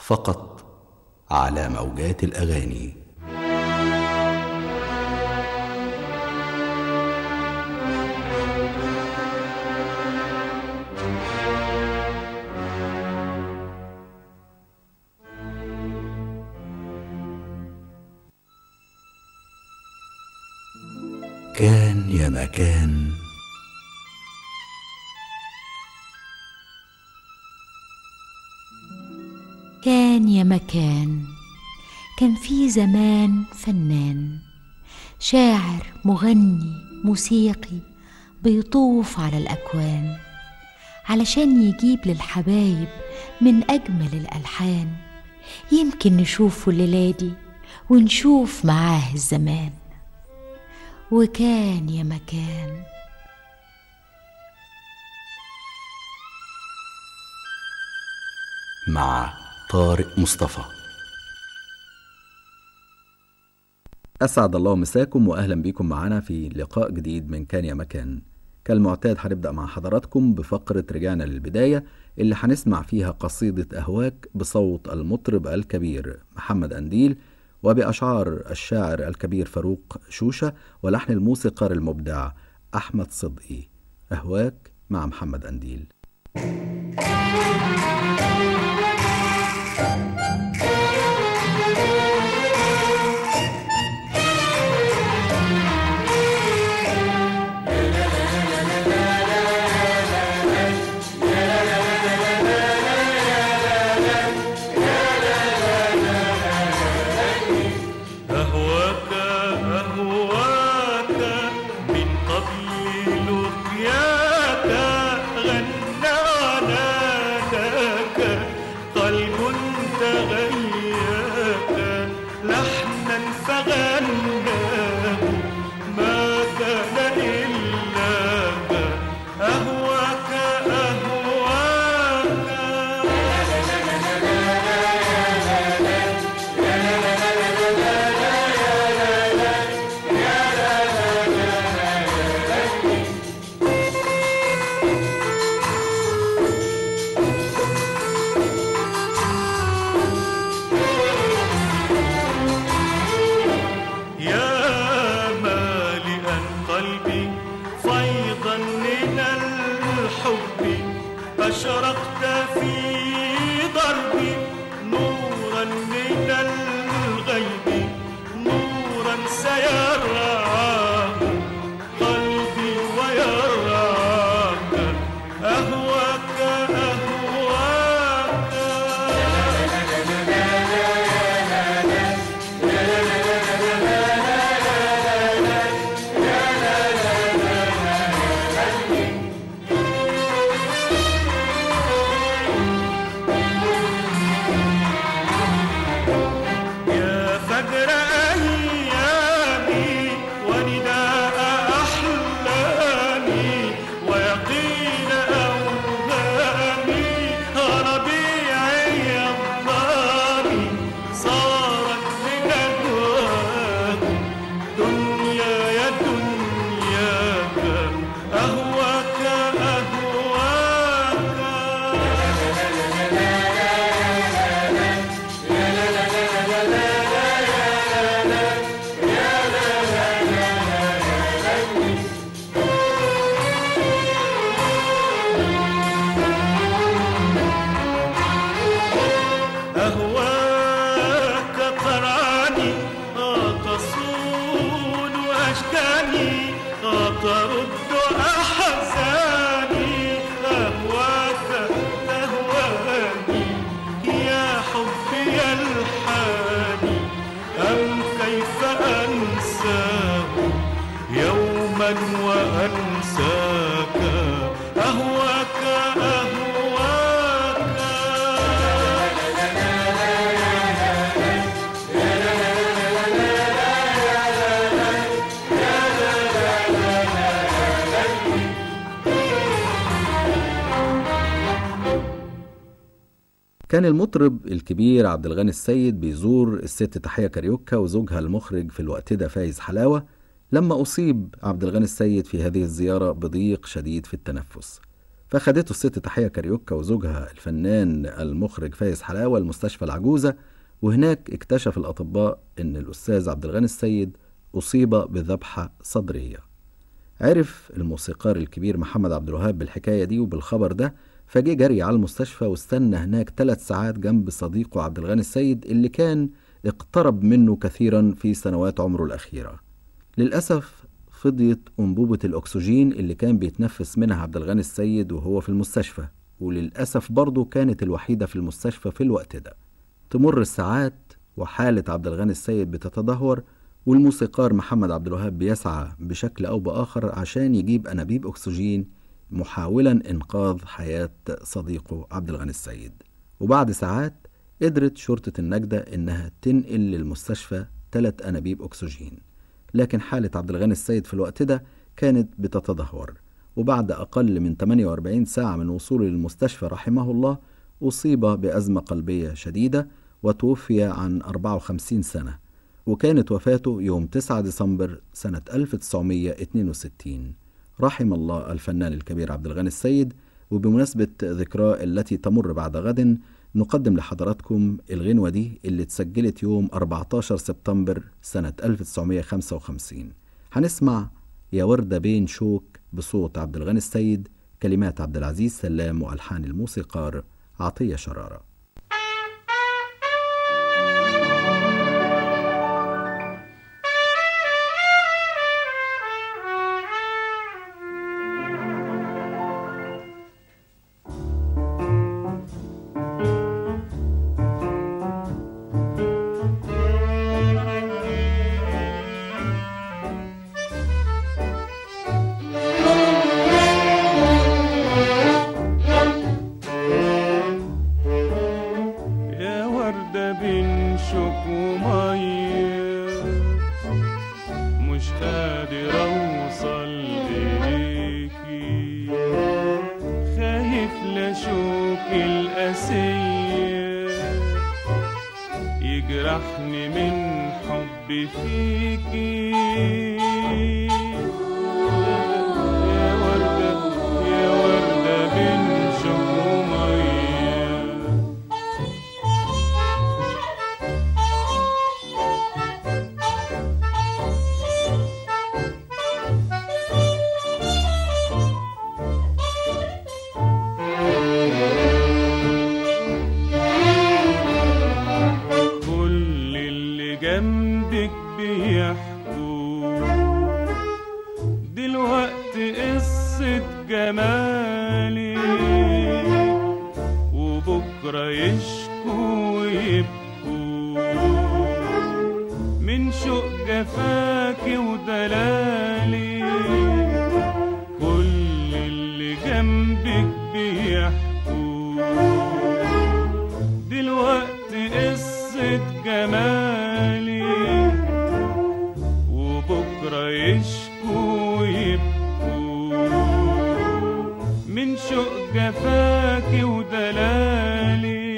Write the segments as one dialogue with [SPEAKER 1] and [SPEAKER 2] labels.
[SPEAKER 1] فقط على موجات الاغاني كان يا مكان
[SPEAKER 2] كان يا مكان كان في زمان فنان شاعر مغني موسيقي بيطوف على الأكوان علشان يجيب للحبايب من أجمل الألحان يمكن نشوفه الليلة دي ونشوف معاه الزمان وكان يا مكان
[SPEAKER 1] مع طارق مصطفى
[SPEAKER 3] أسعد الله مساكم وأهلا بكم معنا في لقاء جديد من كان يا مكان كالمعتاد هنبدأ مع حضراتكم بفقرة رجعنا للبداية اللي هنسمع فيها قصيدة أهواك بصوت المطرب الكبير محمد أنديل وبأشعار الشاعر الكبير فاروق شوشة ولحن الموسيقار المبدع أحمد صدقي أهواك مع محمد أنديل
[SPEAKER 4] أهواك أهواك من قبل لقياك غنى وناداك قلب تغياك لحنا فغناه ما كان إلا أهواك أهواك يا مالئا قلبي فيضا من الحب أشرقت في دربي نورا من الغيب نورا سيرعاه قلبي ويرعاك أهواك أهواك يا فجر أيامي ونداء أحلامي ويقين أوهامي ربيعي الضامي صارت لنجواك دنيا يا دنياك أهواك أهواك أهواك ترعاني تصون أشكاني ترد أحزاني أهواك أهواني يا حبي الحاني أم كيف أنساه يوما وأنساك أهواك أهواك
[SPEAKER 3] كان المطرب الكبير عبد الغني السيد بيزور الست تحية كاريوكا وزوجها المخرج في الوقت ده فايز حلاوة لما أصيب عبد الغني السيد في هذه الزيارة بضيق شديد في التنفس فخدته الست تحية كاريوكا وزوجها الفنان المخرج فايز حلاوة المستشفى العجوزة وهناك اكتشف الأطباء إن الأستاذ عبد الغني السيد أصيب بذبحة صدرية عرف الموسيقار الكبير محمد عبد الوهاب بالحكاية دي وبالخبر ده فجه جري على المستشفى واستنى هناك ثلاث ساعات جنب صديقه عبد الغني السيد اللي كان اقترب منه كثيرا في سنوات عمره الأخيرة للأسف فضيت أنبوبة الأكسجين اللي كان بيتنفس منها عبد الغني السيد وهو في المستشفى وللأسف برضه كانت الوحيدة في المستشفى في الوقت ده تمر الساعات وحالة عبد الغني السيد بتتدهور والموسيقار محمد عبد الوهاب بيسعى بشكل أو بآخر عشان يجيب أنابيب أكسجين محاولا إنقاذ حياة صديقه عبد الغني السيد وبعد ساعات قدرت شرطة النجدة إنها تنقل للمستشفى ثلاث أنابيب أكسجين لكن حالة عبد الغني السيد في الوقت ده كانت بتتدهور وبعد أقل من 48 ساعة من وصوله للمستشفى رحمه الله أصيب بأزمة قلبية شديدة وتوفي عن 54 سنة وكانت وفاته يوم 9 ديسمبر سنة 1962 رحم الله الفنان الكبير عبد الغني السيد وبمناسبة ذكراه التي تمر بعد غد نقدم لحضراتكم الغنوة دي اللي اتسجلت يوم 14 سبتمبر سنة 1955 هنسمع يا وردة بين شوك بصوت عبد الغني السيد كلمات عبد العزيز سلام وألحان الموسيقار عطية شرارة
[SPEAKER 4] يا وردة بين شوك ومية مش قادر أوصل إليكي خايف لشوك القاسية يجرحني من حبي فيكي يا وردة يا وردة بين شوك ومية كل اللي جنبك بيحكوا دلوقتي قصة جمالي وبكرة يشكوا ويبكوا من شوق جفاكي ودلالي كل اللي جنبك بيحكوا دلوقتي قصة جمالي وبكرة يشكوا ويبكوا من شوق جفاكي ودلالي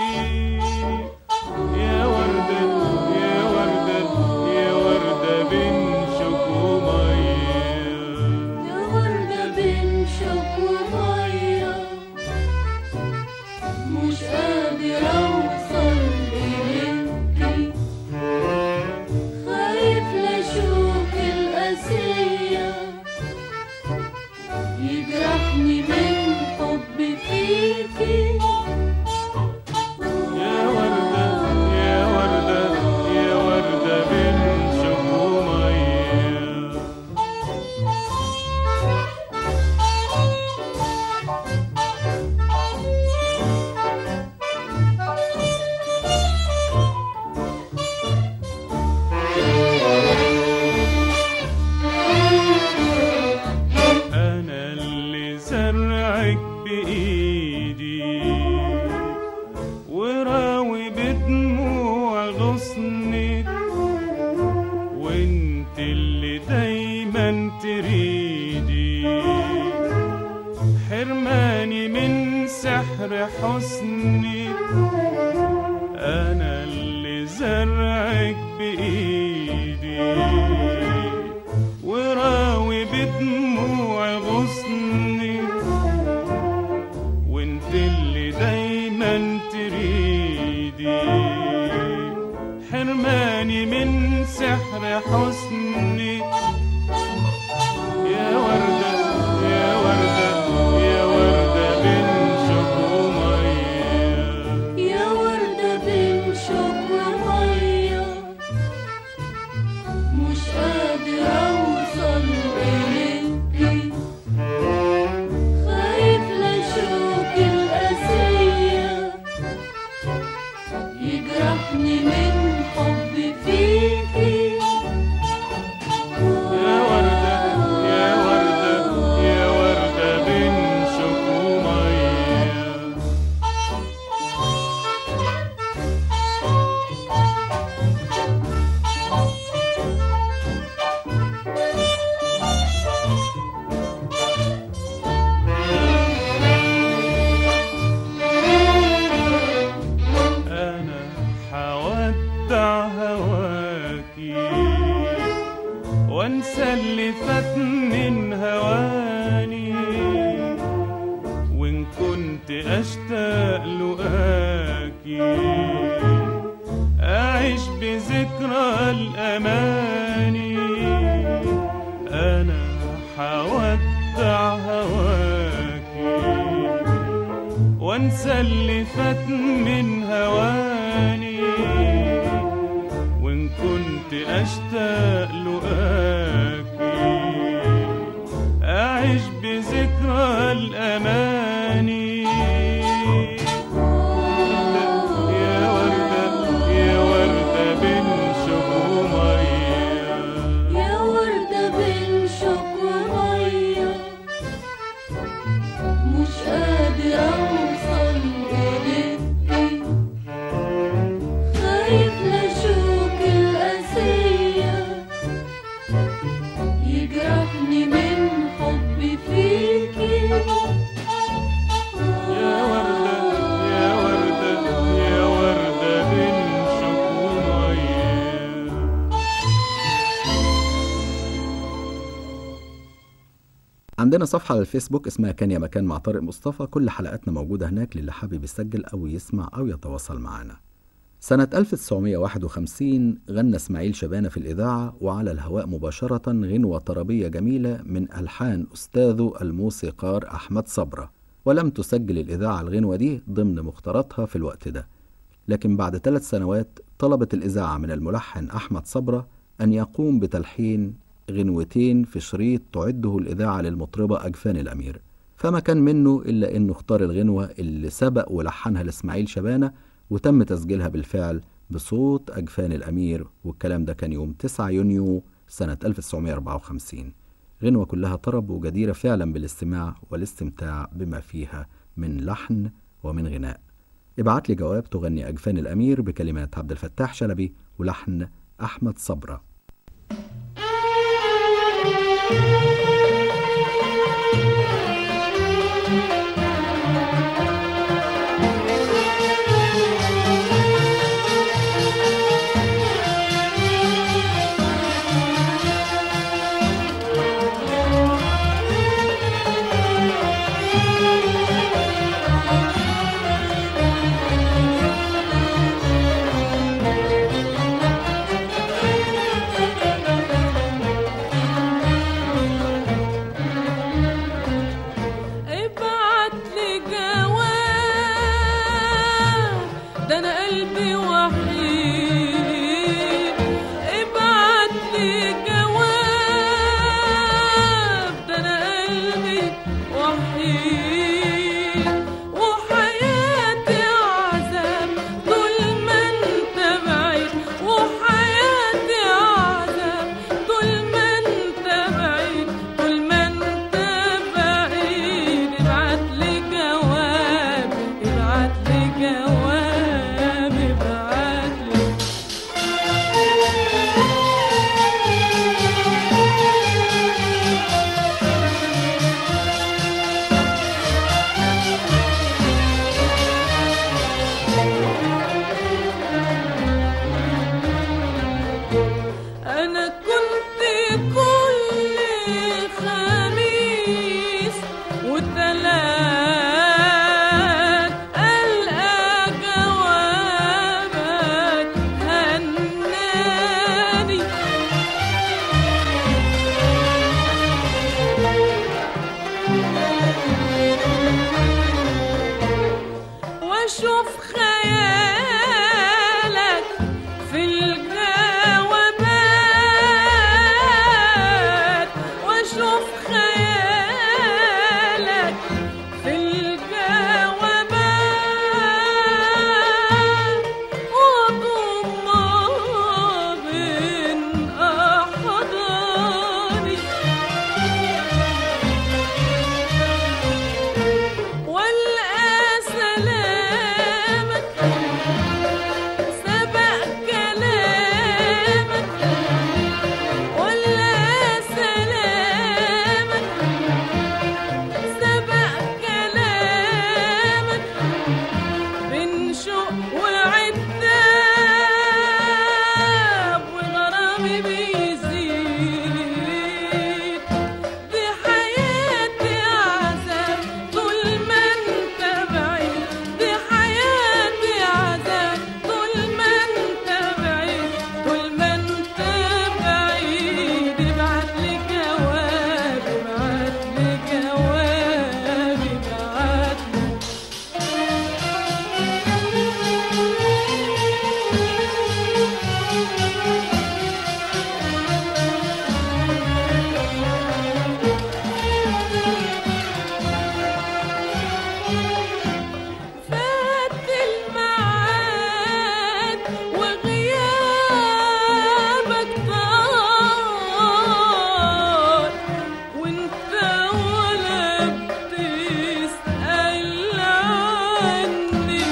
[SPEAKER 4] يا وردة يا وردة يا وردة بين شوك ومية
[SPEAKER 5] يا وردة بين شوك ومية مش قادر أوصل إليكي خايف لشوك القاسية يجرحني من حبي فيكي
[SPEAKER 4] يا وردة يا وردة يا وردة بين شوك ومية أنا اللي زرعك بإيدي وراوي بدموع غصنك وانت اللي دايما تريدي حرماني من سحر حسنك أنا اللي زرعك بإيدي وراوي بدموع غصنك يريدي حرماني من سحر حسني يا وردة يا وردة يا وردة بين شوك ومية
[SPEAKER 5] يا وردة بين شوك ومية مش قادر أوصل إليكي خايف لأشوك القاسية يجرحني من حبي فيكي
[SPEAKER 4] يا وردة يا وردة يا وردة بين شوك ومية أنا حودع هواكي وانسى اللي فات من هواني وإن كنت أشتاق لقاكي أعيش بذكرى الأماني أنا حودع هواكي وانسى اللي فات من هواني وان كنت اشتاق لقاكي اعيش بذكرى الاماني يا وردة يا وردة بين شوك ومية
[SPEAKER 5] يا وردة بين شوك ومية مش قادر أوصل إليكي خايف لأشوك القاسية يجرحني من حبي فيكي
[SPEAKER 4] يا وردة يا وردة يا وردة بين شوك ومية
[SPEAKER 3] عندنا صفحة على الفيسبوك اسمها كان يا مكان مع طارق مصطفى كل حلقاتنا موجودة هناك للي حابب يسجل أو يسمع أو يتواصل معنا سنة 1951 غنى اسماعيل شبانة في الإذاعة وعلى الهواء مباشرة غنوة طربية جميلة من ألحان أستاذه الموسيقار أحمد صبرة ولم تسجل الإذاعة الغنوة دي ضمن مختاراتها في الوقت ده لكن بعد ثلاث سنوات طلبت الإذاعة من الملحن أحمد صبرة أن يقوم بتلحين غنوتين في شريط تعده الإذاعة للمطربة أجفان الأمير فما كان منه إلا إنه اختار الغنوة اللي سبق ولحنها لإسماعيل شبانة وتم تسجيلها بالفعل بصوت أجفان الأمير والكلام ده كان يوم 9 يونيو سنة 1954 غنوة كلها طرب وجديرة فعلا بالاستماع والاستمتاع بما فيها من لحن ومن غناء ابعت لي جواب تغني أجفان الأمير بكلمات عبد الفتاح شلبي ولحن أحمد صبرة
[SPEAKER 6] ابعت لي جواب ده انا قلبي وحيد ابعت لي جواب ده انا قلبي وحيد وحياتي عذاب طول ما انت بعيد وحياتي عذاب طول ما انت بعيد طول ما انت بعيد ابعت لي جواب ابعت لي جواب ابعت واشوف خيالك في الجوابات واشوف خيالك في الجوابات وضمها بين أحضاني والقى سلامك سبق كلامك والقى سلامك سبق كلامك بين شوق وعتاب وغرامي بيزيد دي حياتي عذاب طول ما انت بعيد دي حياتي عذاب طول ما انت بعيد طول ما انت بعيد ابعت لي جواب ابعت لي جواب ابعت لي فات الميعاد وغيابك طال وانت ولا بتسأل عني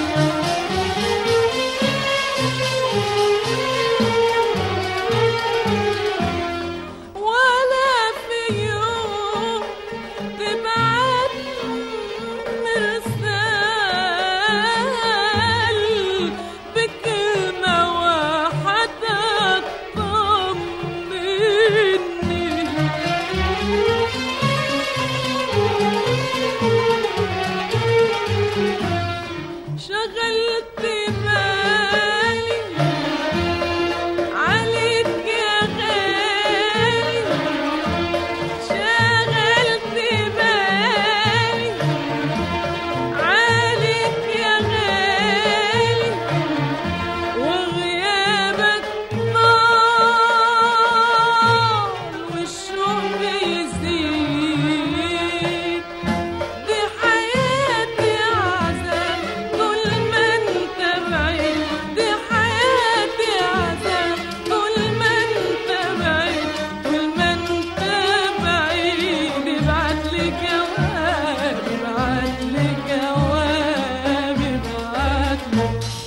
[SPEAKER 6] ولا في يوم تبعت مرسال بكلمة واحدة تطمني شغلت بالي عليك يا غالي شغلت بالي عليك يا غالي وغيابك طال والشوق بيزيد دي حياتي عذاب طول ما انت بعيد دي حياتي عذاب طول ما انت بعيد طول ما انت بعيد ابعت لي جواب ابعت لي جواب ابعت لي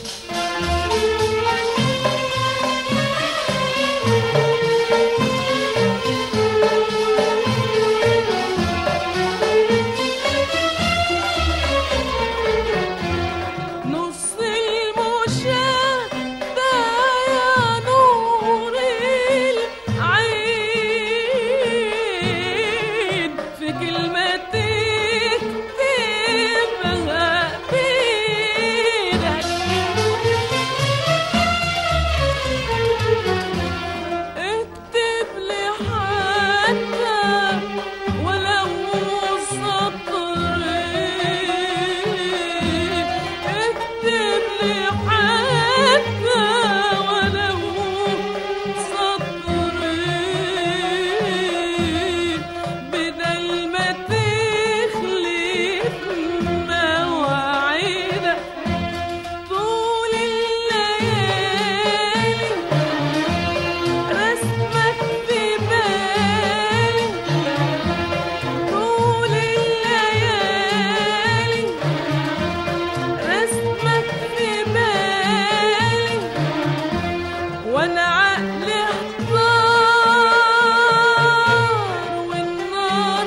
[SPEAKER 6] نص المشاة ده يا نور العين في كلمة تكتبها بإيدك اكتب لي حتى ولو سطرين اكتب لي حتى ولو سطرين بدل ما تخلف مواعيدك طول الليالي رسمك في بالي طول الليالي رسمك في بالي وانا عقلي احتار والنار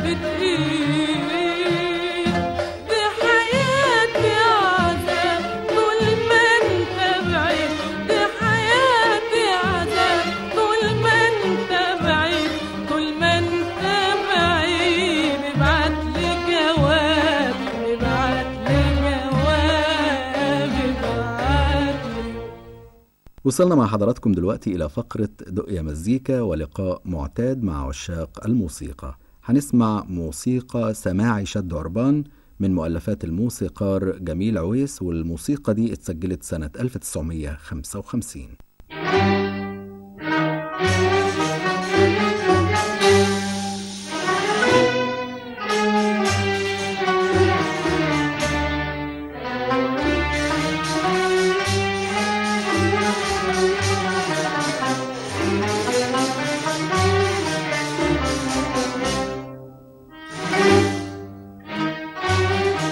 [SPEAKER 6] بتقيل دي حياتي عذاب طول ما انت بعيد دي حياتي عذاب طول ما انت بعيد طول ما انت بعيد ابعت لي جواب ابعت لي جواب ابعت لي
[SPEAKER 3] وصلنا مع حضراتكم دلوقتي إلى فقرة دقيا مزيكا ولقاء معتاد مع عشاق الموسيقى هنسمع موسيقى سماعي شد عربان من مؤلفات الموسيقار جميل عويس والموسيقى دي اتسجلت سنة 1955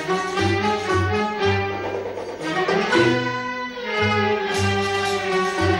[SPEAKER 5] يا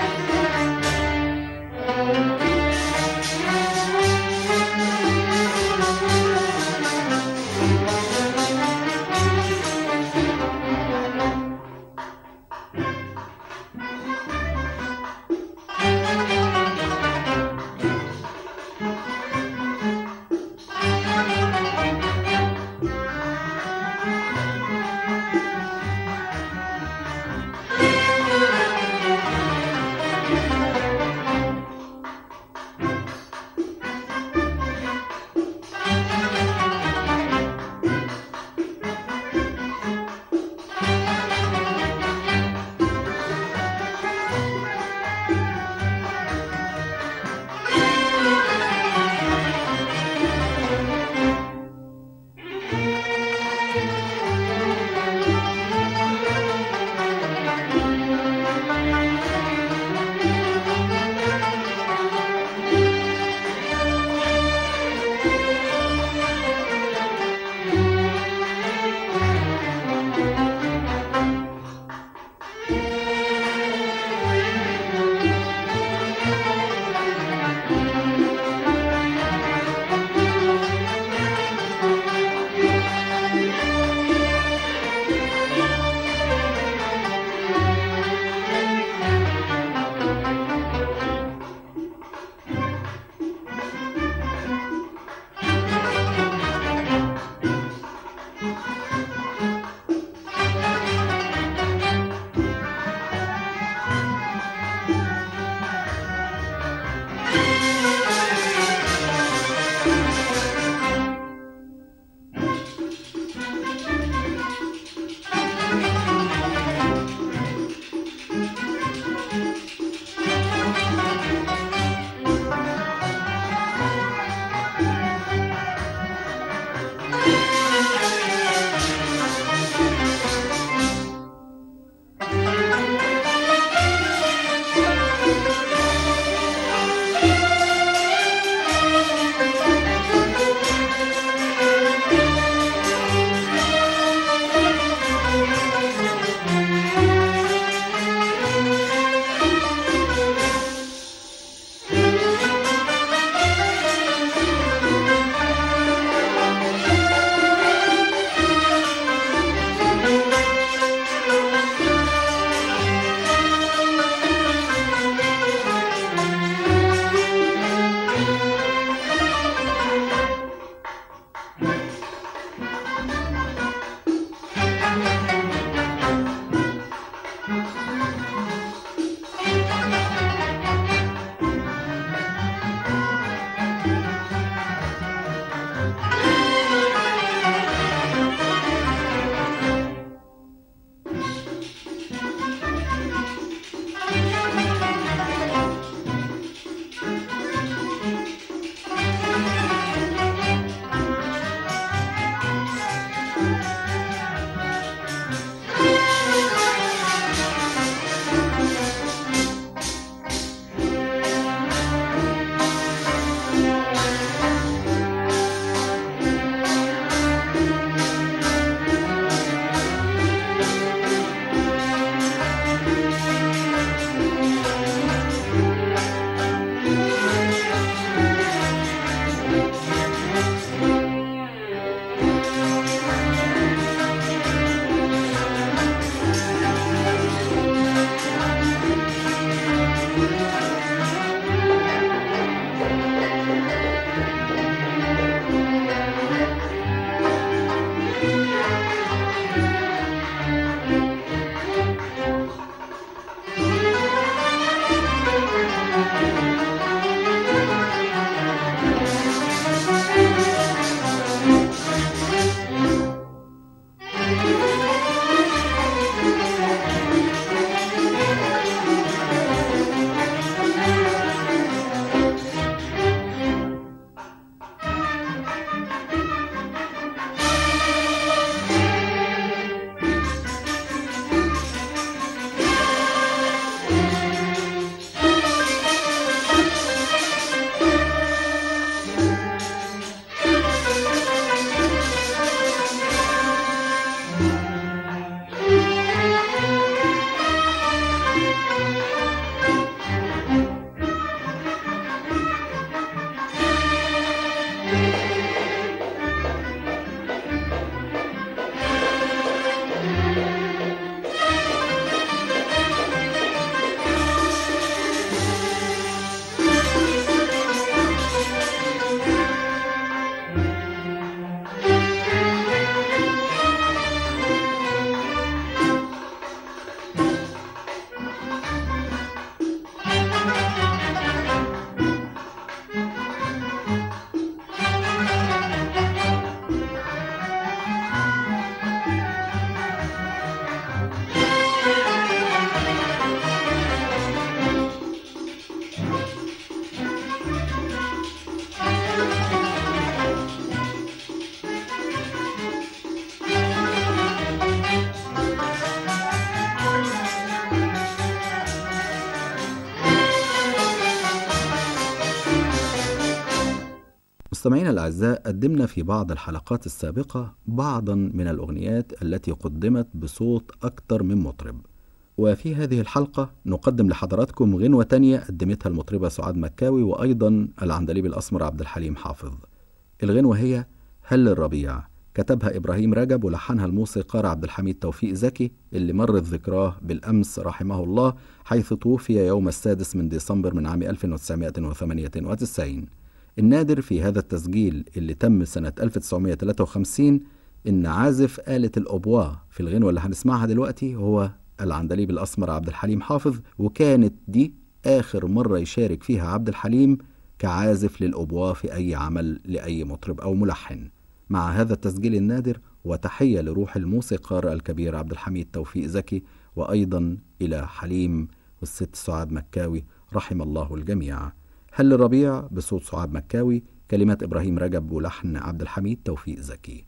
[SPEAKER 3] مستمعينا الأعزاء قدمنا في بعض الحلقات السابقة بعضا من الأغنيات التي قدمت بصوت أكثر من مطرب وفي هذه الحلقة نقدم لحضراتكم غنوة تانية قدمتها المطربة سعاد مكاوي وأيضا العندليب الأسمر عبد الحليم حافظ الغنوة هي هل الربيع كتبها إبراهيم رجب ولحنها الموسيقار عبد الحميد توفيق زكي اللي مرت ذكراه بالأمس رحمه الله حيث توفي يوم السادس من ديسمبر من عام 1998 النادر في هذا التسجيل اللي تم سنة 1953 إن عازف آلة الأوبوا في الغنوة اللي هنسمعها دلوقتي هو العندليب الأسمر عبد الحليم حافظ وكانت دي آخر مرة يشارك فيها عبد الحليم كعازف للأوبوا في أي عمل لأي مطرب أو ملحن مع هذا التسجيل النادر وتحية لروح الموسيقار الكبير عبد الحميد توفيق زكي وأيضا إلى حليم والست سعاد مكاوي رحم الله الجميع هل الربيع بصوت سعاد مكاوي كلمات إبراهيم رجب ولحن عبد الحميد توفيق زكي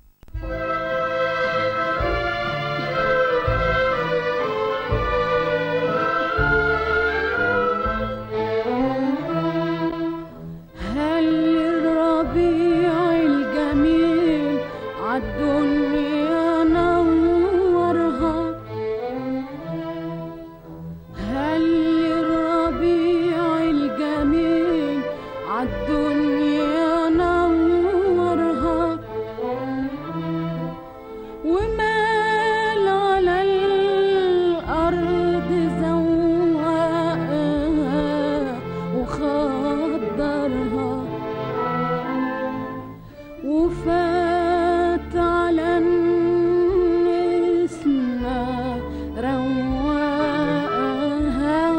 [SPEAKER 6] هل الربيع الجميل عالدنيا نورها هل الربيع الجميل عالدنيا نورها ومال على الأرض زوقها وخضرها وفات على النسمة رواقها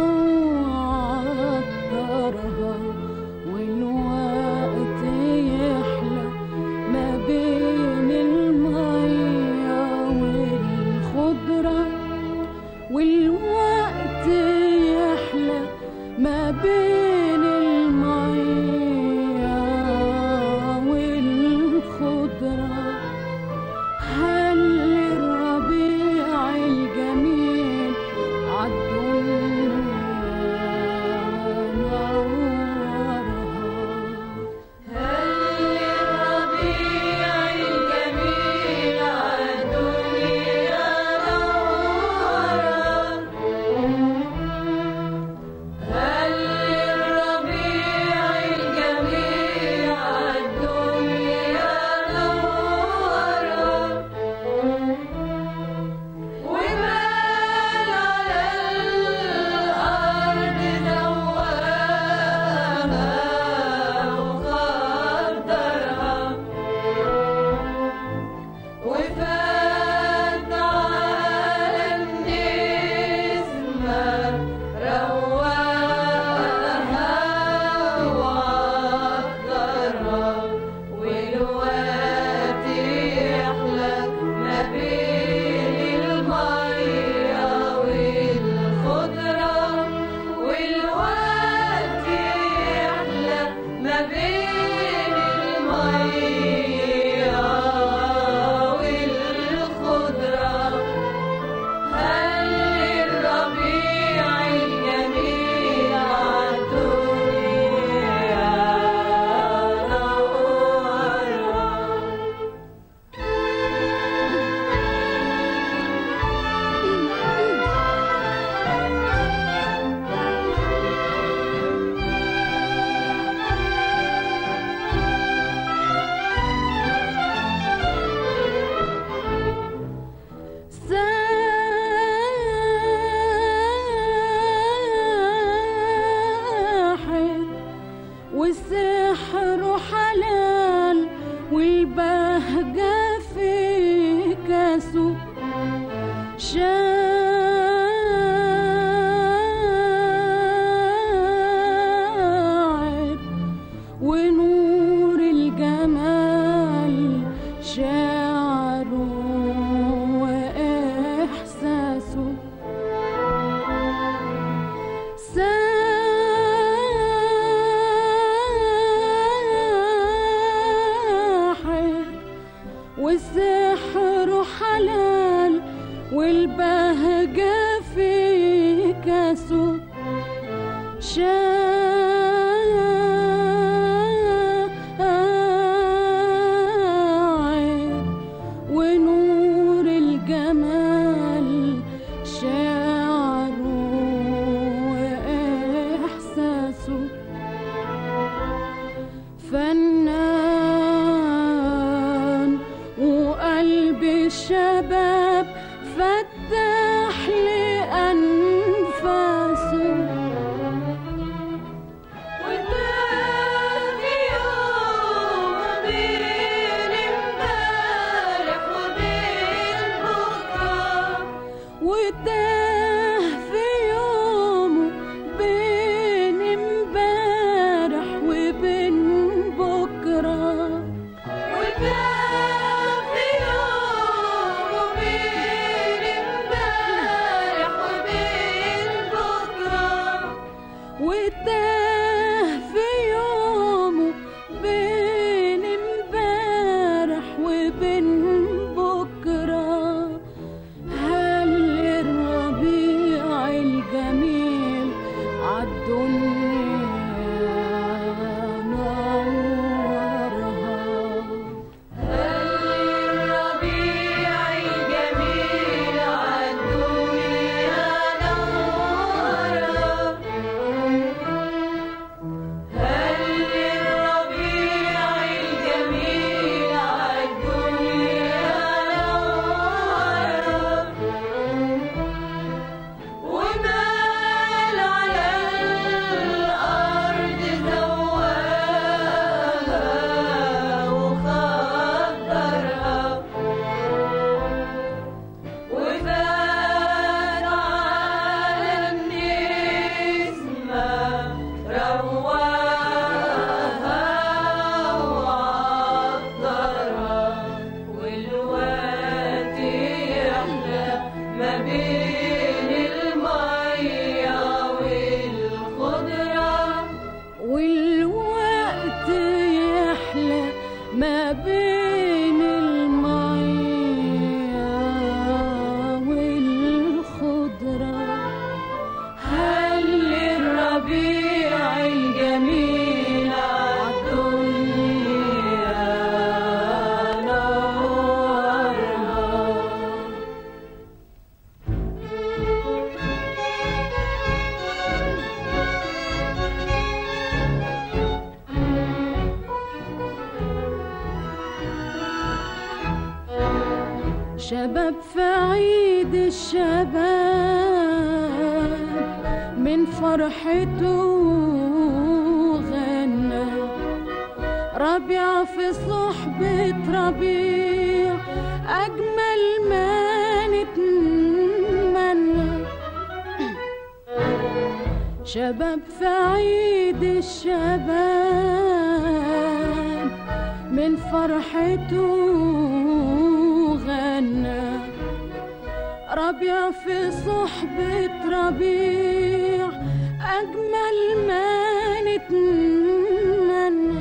[SPEAKER 6] وعطرها والوقت يحلى ما بين المية والخضرة والوقت يحلى ما بين المية والخضرة هل الربيع الجميل عالدنيا نورها
[SPEAKER 5] هل الربيع الجميل عالدنيا نورها هل الربيع الجميل عالدنيا نورها ومال على الأرض زواها وخضرها وفات على النسمة رواها وعطرها والوقت يحلى ما بين المية والخضرة والوقت يحلى ما بين المية والخضرة هل الربيع الجميل عالدنيا نورها
[SPEAKER 6] ساحر والسحر حلال والبهجة في كاسه شاعر ونور الجمال شعره وإحساسه ساحر والسحر حلال والبهجة في كاسه عالدنيا نورها
[SPEAKER 5] الربيع الجميل عالدنيا نورا هل الربيع الجميل عالدنيا نورا ومال على الأرض زواها وخضرها وفات على النسمة رواها وعطرها والوقت يحلى ما بين المية والخضرة
[SPEAKER 6] والوقت يحلى ما بين المية والخضرة
[SPEAKER 5] هل الربيع الجميل عالدنيا نورها
[SPEAKER 6] شباب في عيد الشباب من فرحته غنى ربيع في صحبة ربيع أجمل ما نتمنى شباب في عيد الشباب من فرحته غنى ربيع في صحبة ربيع أجمل ما نتمنى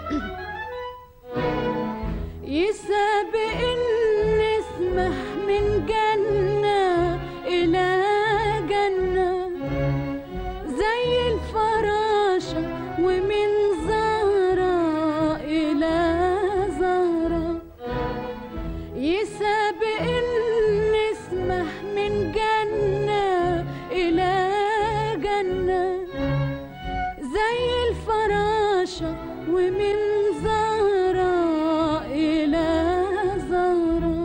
[SPEAKER 6] يسابق النسمة من جنة إلى جنة زي الفراشة ومن زهرة إلى زهرة يسابق النسمة من جنة إلى جنة زي الفراشة ومن زهرة إلى زهرة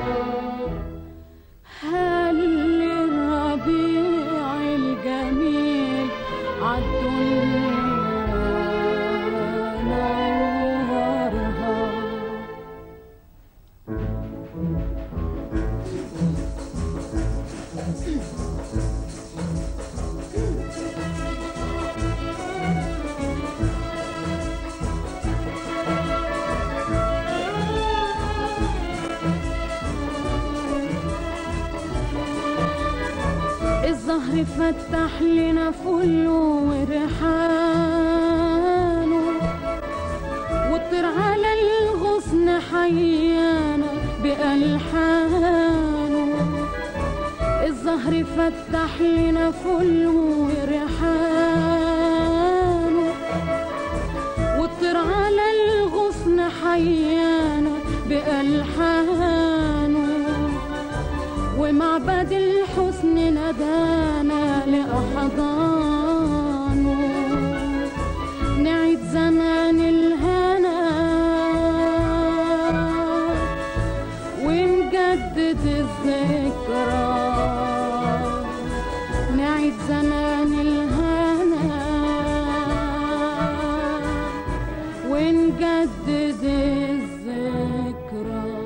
[SPEAKER 6] هل الربيع الجميل عالدنيا نورها الزهر فتح لنا فله وريحانه والطير على الغصن حيانا بألحانه الزهر فتح لنا فله وريحانه والطير على الغصن حيانا بألحانه ومعبد الحسن ندانا لأحضانه نعيد زمان الهنا ونجدد الذكرى نعيد زمان الهنا ونجدد الذكرى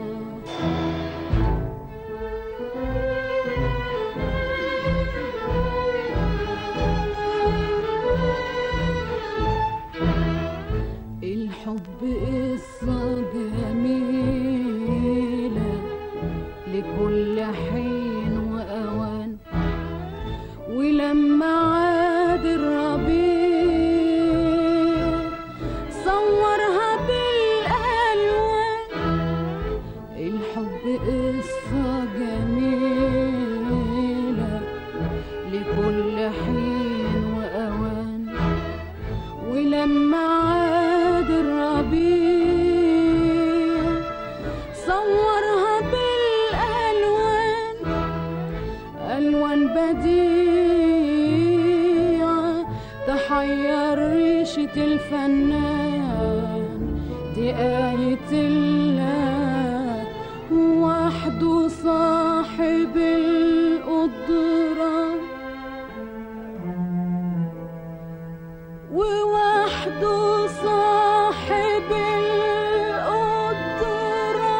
[SPEAKER 6] الحب قصة جميلة لكل حين وأوان ولما عاد الربيع صورها بالألوان الحب قصة جميلة لكل حين وأوان لما عاد الربيع صورها بالألوان ألوان بديعة تحير ريشة الفنان دي آية الله وحده صاحب القدرة ووحده صاحب القدرة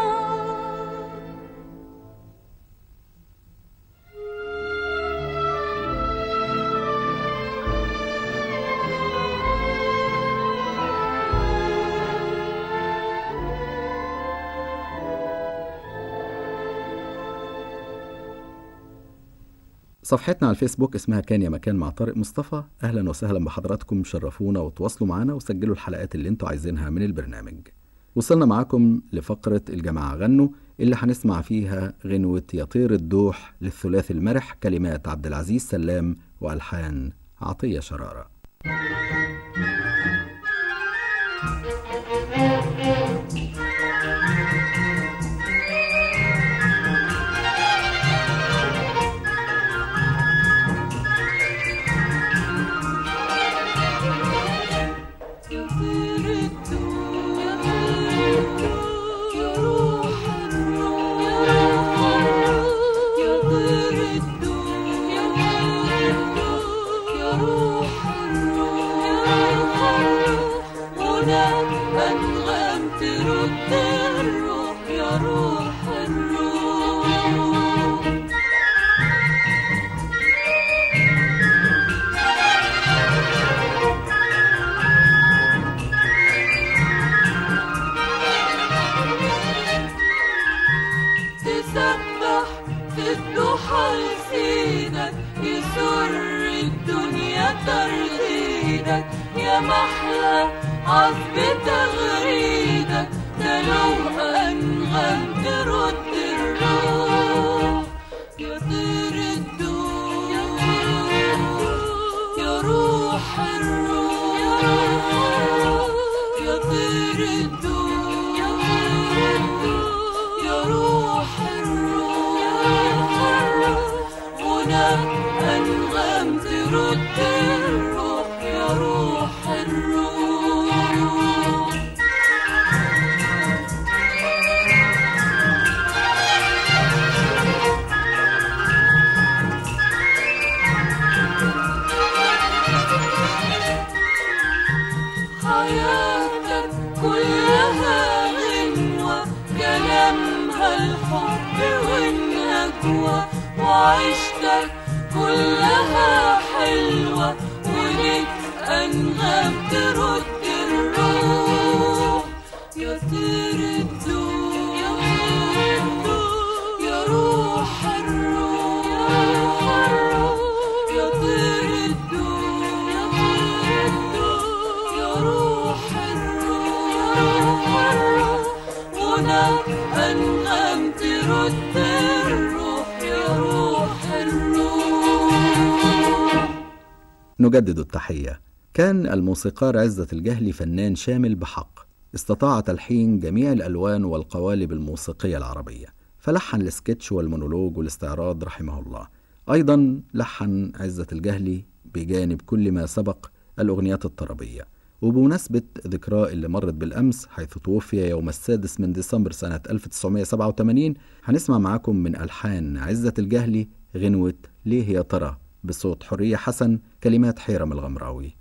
[SPEAKER 3] صفحتنا على الفيسبوك اسمها كان يا مكان مع طارق مصطفى اهلا وسهلا بحضراتكم شرفونا وتواصلوا معنا وسجلوا الحلقات اللي انتوا عايزينها من البرنامج وصلنا معاكم لفقرة الجماعة غنوا اللي هنسمع فيها غنوة يطير الدوح للثلاثي المرح كلمات عبد العزيز سلام وألحان عطية شرارة
[SPEAKER 5] يطير الدوح يا روح الروح يطير الدوح يا روح الروح هنا أنغام ترد الروح يا روح الروح تسبح في الضحى لسيدك يسر الدنيا ترغيدك يا محلى عذب تغريدك تلوه أنغام ترد الروح يطير الدوح يا روح الروح يطير الدوح يا روح الروح هنا أنغام ترد الروح يا روح الروح حياتك كلها غنوة كلامها الحب والنجوى وعيشتك كلها حلوة ولك أنغام ترد الروح يطير الدوح يا روح الروح يطير الدوح يا روح الروح هنا أنغام ترد الروح يا روح الروح
[SPEAKER 3] نجدد التحية كان الموسيقار عزة الجهلي فنان شامل بحق استطاع تلحين جميع الألوان والقوالب الموسيقية العربية فلحن السكتش والمونولوج والاستعراض رحمه الله أيضا لحن عزة الجهلي بجانب كل ما سبق الأغنيات الطربية وبمناسبة ذكراه اللي مرت بالأمس حيث توفي يوم السادس من ديسمبر سنة 1987 هنسمع معاكم من ألحان عزة الجهلي غنوة ليه يا ترى بصوت حرية حسن كلمات حيرم الغمراوي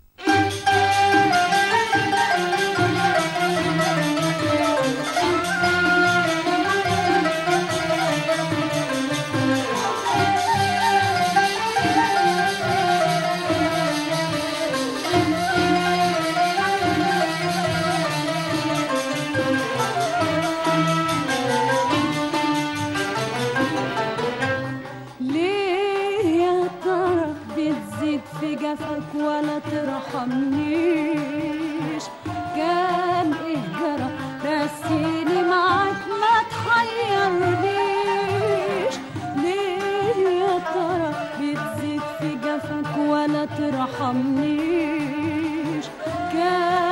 [SPEAKER 6] ليه يا ترى بتزيد في جفك ولا ترحمنيش كان ايه جرى رسيني معاك ما تحيرنيش ليه يا ترى بتزيد في جفك ولا ترحمنيش كان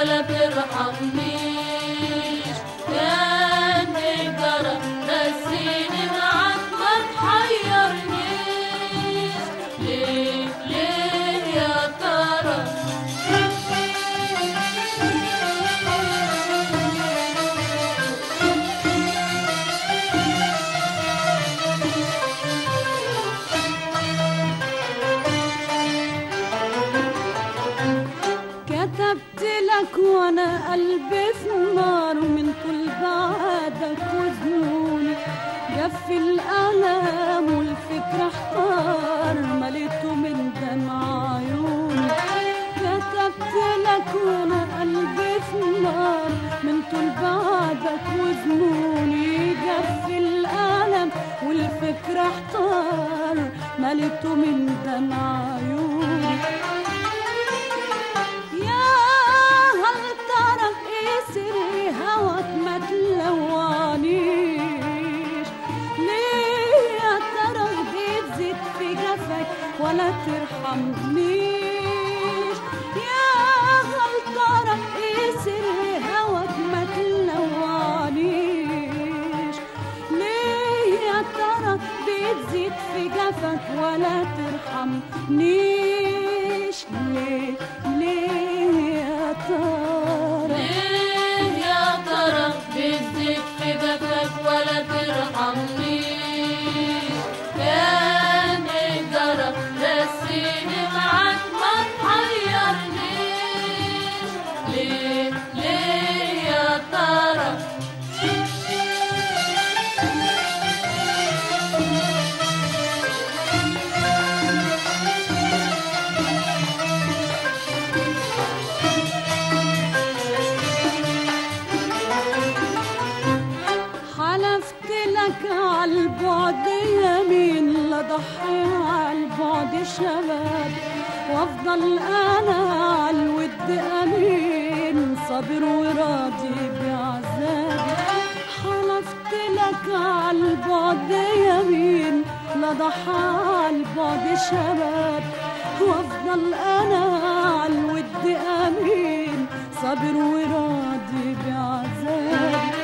[SPEAKER 5] ولا ترحمنيش كان جرى نسيني معاك ما تحيرنيش ليه ليه يا ترى
[SPEAKER 6] كتبت لك وانا قلبي في نار من طول بعدك وذنوني جف الألم والفكرة احتار مليته من دمع عيوني كتبت لك وانا قلبي في نار من طول بعدك وذنوني جف الألم والفكرة احتار مليته من دمع عيوني يا هل ترى ايه سر هواك ما تلوانيش ليه يا ترى بتزيد في جفك ولا ترحمنيش يا هل ترى ايه سر هواك ما تلوانيش ليه يا ترى بتزيد في جفك ولا ترحمنيش ليه ليه يا ترى
[SPEAKER 5] ليه يا ترى بتزيد في جفك ولا ترحمنيش كان جرى رسيني معاك ما تحيرنيش ليه ليه يا ترى
[SPEAKER 6] حلفت لك عالبعد يمين لضحي عالبعد شباب وافضل انا عالود امين صابر وراضي بعذابي حلفت لك عالبعد يمين لضحى عالبعد شباب وافضل انا عالود امين صابر وراضي بعذابي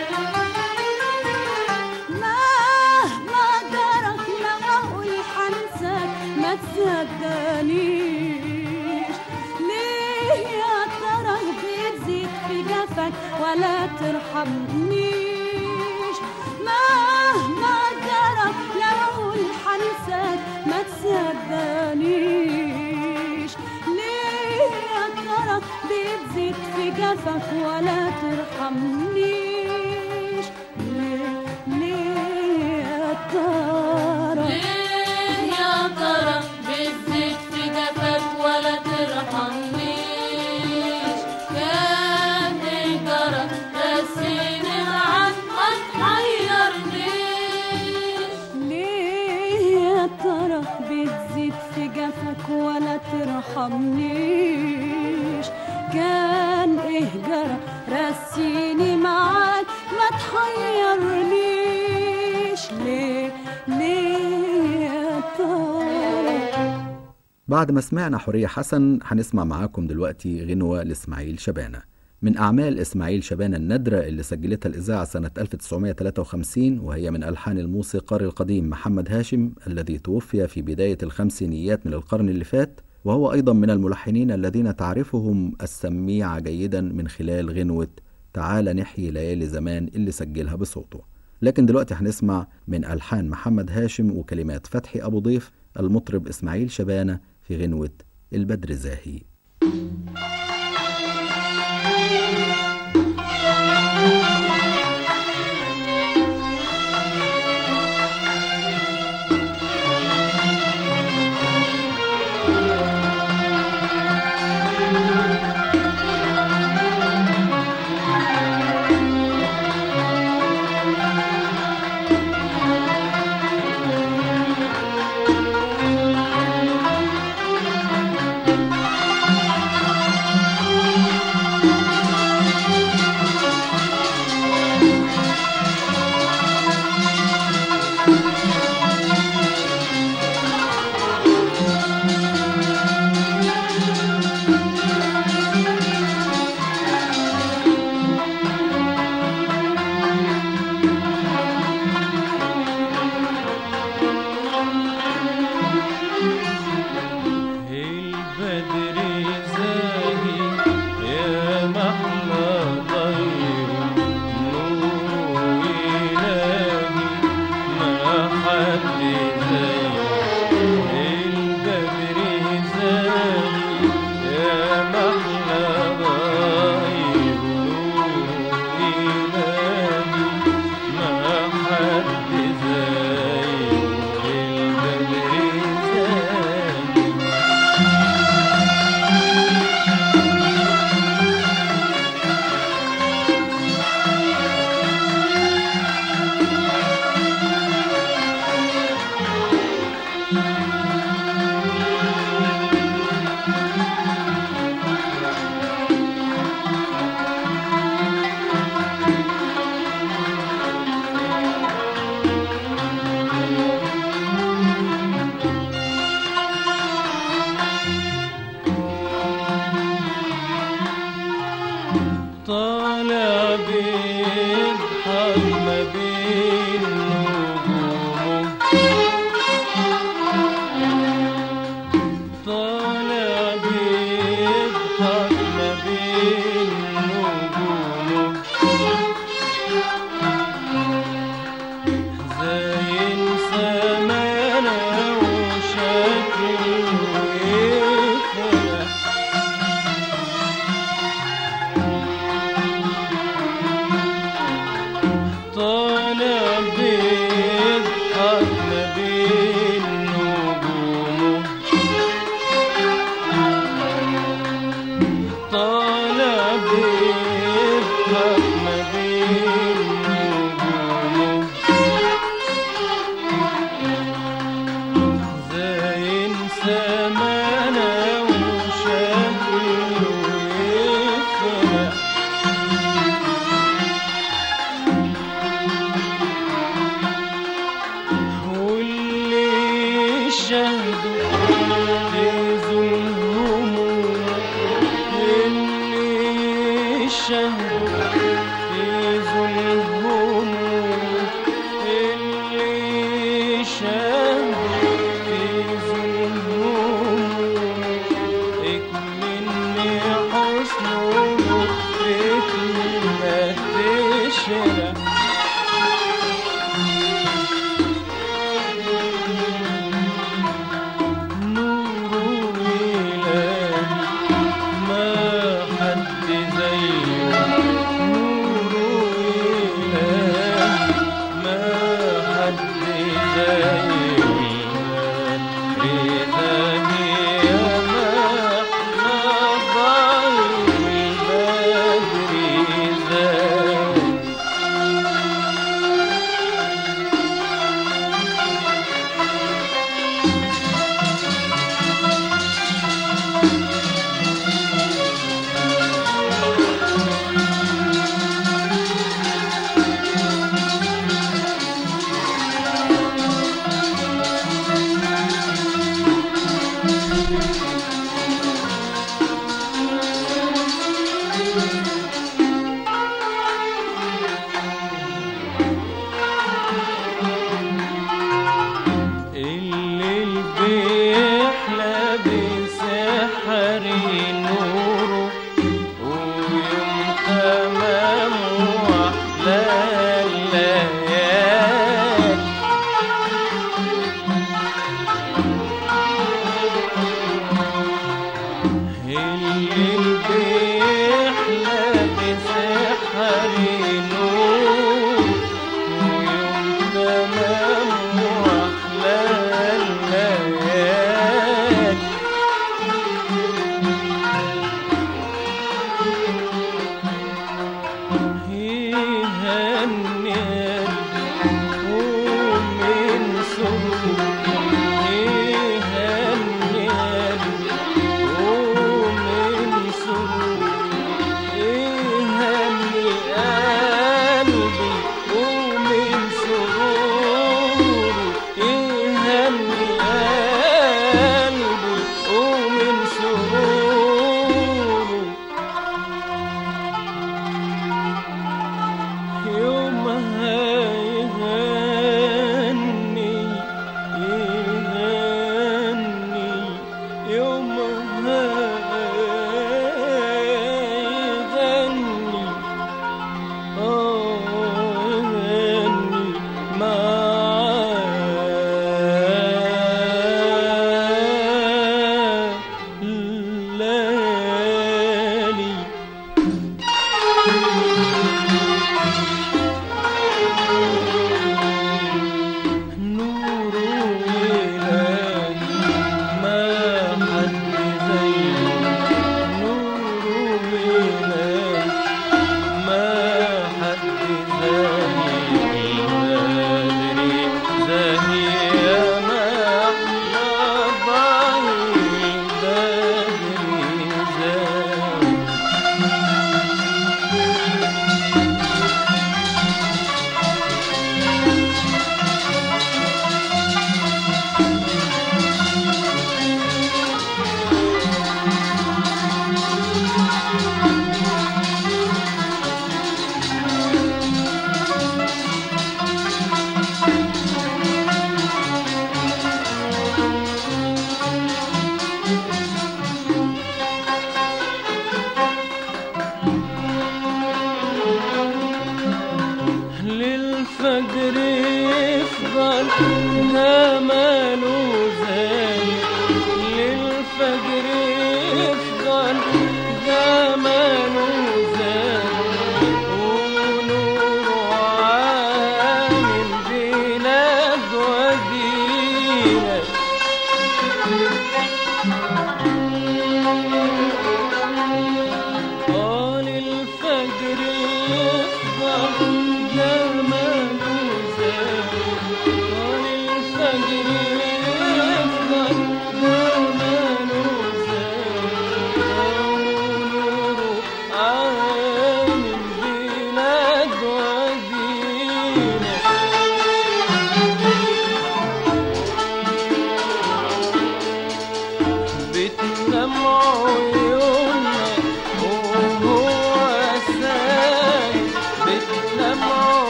[SPEAKER 6] مهما جرت لو اقول حنساك ما تصدقنيش ليه يا ترى بتزيد في جفك ولا ترحمنيش مهما جرت لو اقول حنساك ما تصدقنيش ليه يا ترى بتزيد في جفك ولا ترحمنيش ليه ليه يا ترى
[SPEAKER 5] ليه يا ترى بتزيد في جفك ولا ترحمنيش كان جرى رسيني معاك ما تحيرنيش
[SPEAKER 6] ليه يا ترى بتزيد في جفك ولا ترحمنيش كان ايه جرى رسيني معاك ما تحيرنيش ليه ليه يا ترى
[SPEAKER 3] بعد ما سمعنا حورية حسن هنسمع معاكم دلوقتي غنوة لإسماعيل شبانة من أعمال إسماعيل شبانة النادرة اللي سجلتها الإذاعة سنة 1953 وهي من ألحان الموسيقار القديم محمد هاشم الذي توفي في بداية الخمسينيات من القرن اللي فات وهو أيضا من الملحنين الذين تعرفهم السميعة جيدا من خلال غنوة تعال نحيي ليالي زمان اللي سجلها بصوته لكن دلوقتي هنسمع من ألحان محمد هاشم وكلمات فتحي أبو ضيف المطرب إسماعيل شبانة في غنوة البدر زاهي
[SPEAKER 4] طالع بيضحك ما بين نجومه طالع بيضحك ما بين نجومه زين سمانا وشكله يفرح طالع بيضحك ما بين نجومه طالع بيضحك ما بين نجومه زين سمانا وشكله يفرح واللي شهدوا تيزوا الهموم اللي شهدوا تيزوا الهموم اللي شهدوا تيزوا الهموم اكملني حسنه بكلمة تشرح نور إلهي ما حد زيه نور إلهي ما حد زيه إلهي يا ما نظر البدر زيه الليل بيحلى بسحر نوره ويوم تمام واحلى الليالي الليل بيحلى بسحر نوره ويوم تمام واحلى الليالي يهني قلبي ومن سرور يهني قلبي ومن سرور يهني قلبي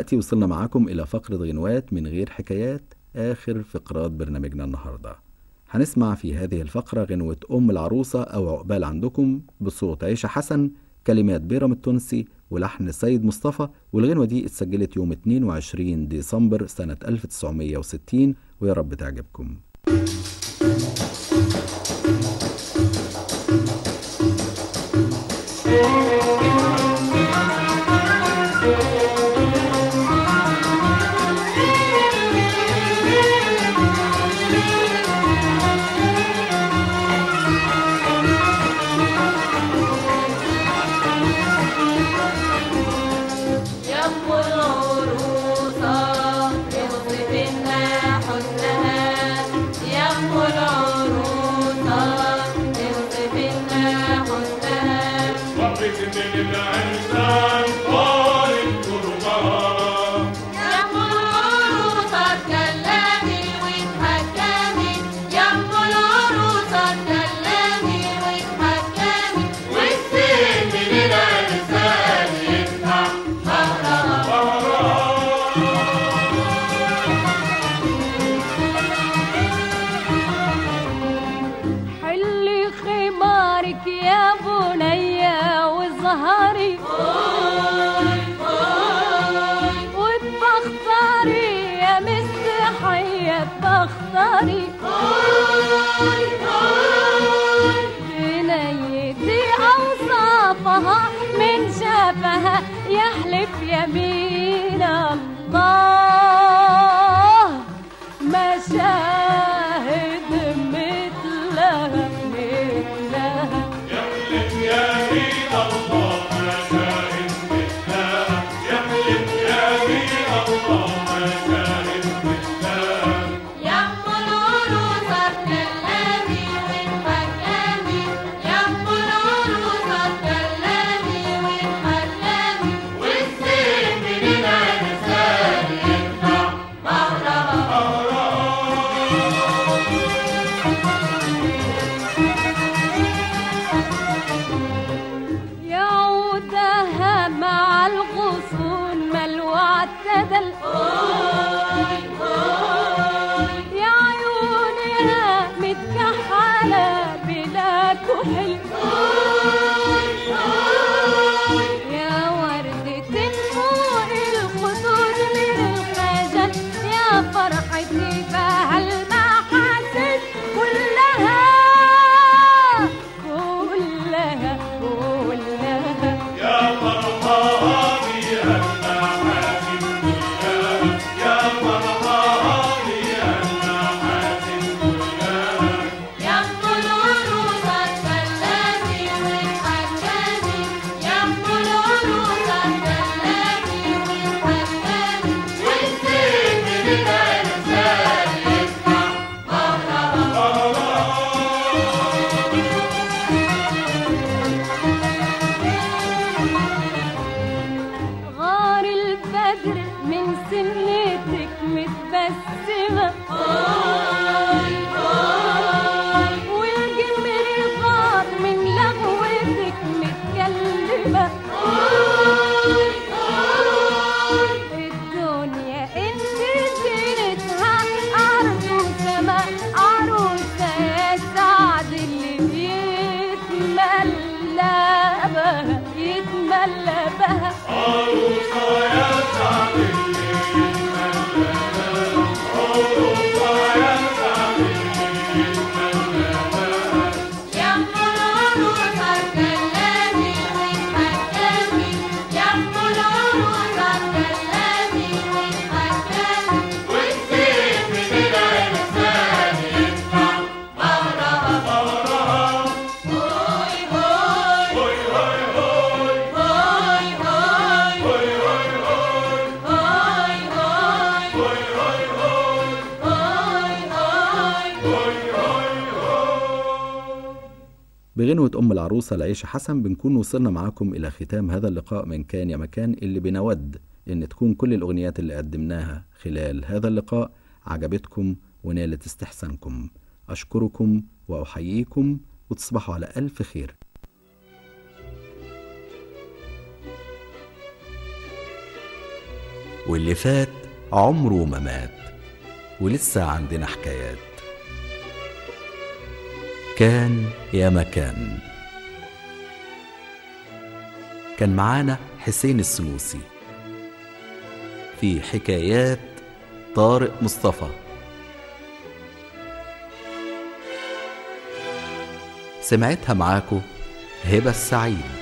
[SPEAKER 3] ودلوقتي وصلنا معاكم إلى فقرة غنوات من غير حكايات آخر فقرات برنامجنا النهاردة هنسمع في هذه الفقرة غنوة أم العروسة أو عقبال عندكم بصوت عيشة حسن كلمات بيرم التونسي ولحن سيد مصطفى والغنوة دي اتسجلت يوم 22 ديسمبر سنة 1960 ويا رب تعجبكم
[SPEAKER 5] يم العروسة اغصب لنا حسنها يم العروسة اغصب لنا حسنها
[SPEAKER 4] وقف من الإنسان طالب قربها
[SPEAKER 5] يم العروسة اتكلمي واتحكمي يم العروسة اتكلمي واتحكمي والسن للإنسان يفتح ظهرها
[SPEAKER 6] حلي خمارك يا بنية وظهري وتبختري يا مستحية تبختري بنيتي أوصافها من شافها يحلف يمين الله ما شاهد مثلها مثلها
[SPEAKER 4] يحلف يمين الله ما شاهد مثلها يحلف يمين الله ما شاهد مثلها
[SPEAKER 5] يم العروسة اتكلمي واتحكمي يم العروسة اتكلمي واتحكمي والسن للإنسان يفتح ظهرها
[SPEAKER 6] يعودها مع الغصون ملوع التدل يا عيونها متكحلة بلا كحل يا وردة فوق الخدود من الخجل يا فرحتي بهالمحاسن كلها كلها كلها
[SPEAKER 4] يا مرحبا بها المحاسن كلها يا مرحبا بها المحاسن كلها
[SPEAKER 5] يم العروسة اتكلمي واتحكمي يم العروسة اتكلمي واتحكمي والسن للإنسان يفتح ظهرها
[SPEAKER 6] غار البدر من سنتك متبسمة والجمر غار من لغوتك متكلمة الدنيا انت زينتها عروسة ما عروسة يا سعد اللي بيتملى بها يتملى بها
[SPEAKER 4] عروسة يا سعد اللي يتملى عروسة يا سعد اللي يتملى
[SPEAKER 5] يم العروسة اتكلمي واتحكمي يم العروسة اتكلمي واتحكمي والسيف للإنسان يفتح ظهرها هوي هوي
[SPEAKER 4] هوي هوي هوي
[SPEAKER 5] هوي هوي
[SPEAKER 4] هوي هوي
[SPEAKER 5] هوي
[SPEAKER 3] بغنوة أم العروسة لعيشة حسن بنكون وصلنا معاكم إلى ختام هذا اللقاء من كان يا مكان اللي بنود إن تكون كل الأغنيات اللي قدمناها خلال هذا اللقاء عجبتكم ونالت استحسانكم أشكركم وأحييكم وتصبحوا على ألف خير
[SPEAKER 1] واللي فات عمره ما مات ولسه عندنا حكايات كان يا مكان كان معانا حسين السنوسي في حكايات طارق مصطفى سمعتها معاكو هبة السعيد